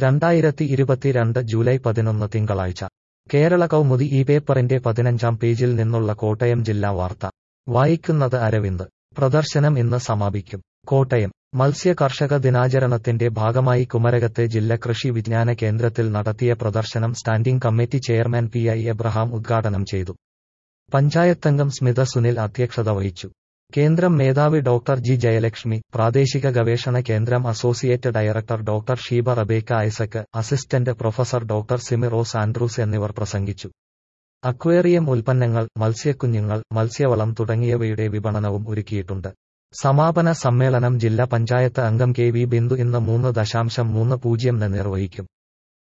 രണ്ടായിരത്തി ഇരുപത്തിരണ്ട് ജൂലൈ പതിനൊന്ന് തിങ്കളാഴ്ച കേരള കൗമുദി ഈ പേപ്പറിന്റെ പതിനഞ്ചാം പേജിൽ നിന്നുള്ള കോട്ടയം ജില്ലാ വാർത്ത വായിക്കുന്നത് അരവിന്ദ് പ്രദർശനം ഇന്ന് സമാപിക്കും കോട്ടയം മത്സ്യ കർഷക ദിനാചരണത്തിന്റെ ഭാഗമായി കുമരകത്തെ ജില്ല കൃഷി വിജ്ഞാന കേന്ദ്രത്തിൽ നടത്തിയ പ്രദർശനം standing committee chairman P I Abraham ഉദ്ഘാടനം ചെയ്തു പഞ്ചായത്തംഗം സ്മിത സുനിൽ അധ്യക്ഷത വഹിച്ചു കേന്ദ്രം മേധാവി ഡോക്ടർ ജി ജയലക്ഷ്മി പ്രാദേശിക ഗവേഷണ കേന്ദ്രം associate director doctor Sheeba Rebecca Isaac assistant professor doctor Simirose Andrews എന്നിവർ പ്രസംഗിച്ചു അക്വേറിയം ഉൽപ്പന്നങ്ങൾ മത്സ്യക്കുഞ്ഞുങ്ങൾ മത്സ്യവളം തുടങ്ങിയവയുടെ വിപണനവും ഒരുക്കിയിട്ടുണ്ട് സമാപന സമ്മേളനം ജില്ലാ പഞ്ചായത്ത് അംഗം കെ വി ബിന്ദു ഇന്ന് മൂന്ന് ദശാംശം മൂന്ന് പൂജ്യം നിർവഹിക്കും